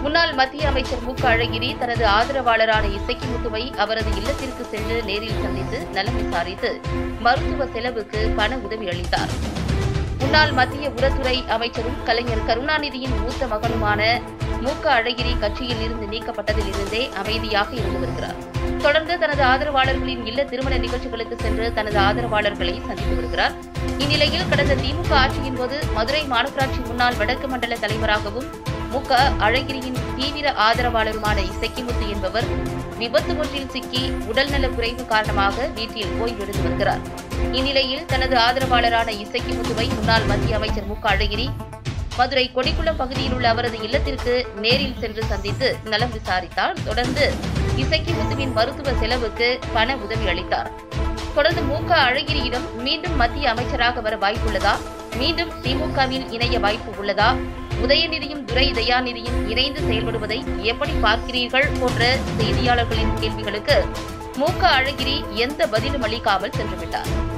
முன்னாள் மத்திய அமைச்சர் மு க அழகிரி தனது ஆதரவாளரான இசக்கி முத்துவை அவரது இல்லத்திற்கு சென்று நேரில் சந்தித்து நலம் விசாரித்து மருத்துவ செலவுக்கு பண உதவி அளித்தார் முன்னாள் மத்திய உரத்துறை அமைச்சரும் கலைஞர் கருணாநிதியின் மூத்த மகனுமான மு க அழகிரி கட்சியில் இருந்து நீக்கப்பட்டதில் இருந்தே அமைதியாக இருந்து வருகிறார் தொடர்ந்து தனது ஆதரவாளர்களின் இல்ல திருமண நிகழ்ச்சிகளுக்கு சென்று தனது ஆதரவாளர்களை சந்தித்து வருகிறார் இந்நிலையில் கடந்த திமுக ஆட்சியின் போது மதுரை மாநகராட்சி முன்னாள் வடக்கு மண்டல தலைவராகவும் மு க அழகிரியின் தீவிர ஆதரவாளருமான இசக்கிமுத்து என்பவர் விபத்து ஒன்றில் சிக்கி உடல்நலக் குறைவு காரணமாக வீட்டில் ஓய்வெடுத்து வருகிறார் இந்நிலையில் தனது ஆதரவாளரான இசக்கிமுத்துவை முன்னாள் மத்திய அமைச்சர் மு க அழகிரி மதுரை கொடிக்குளம் பகுதியில் உள்ள அவரது இல்லத்திற்கு நேரில் சென்று சந்தித்து நலம் விசாரித்தார் தொடர்ந்து இசக்கிமுத்துவின் மருத்துவ செலவுக்கு பண உதவி அளித்தார் தொடர்ந்து மு க அழகிரியிடம் மீண்டும் மத்திய அமைச்சராக வர வாய்ப்புள்ளதா மீண்டும் திமுகவில் இணைய வாய்ப்பு உள்ளதா உதயநிதியும் துரை தயாநிதியும் இணைந்து செயல்படுவதை எப்படி பார்க்கிறீர்கள் போன்ற செய்தியாளர்களின் கேள்விகளுக்கு மு க அழகிரி எந்த பதிலும் அளிக்காமல் சென்றுவிட்டார்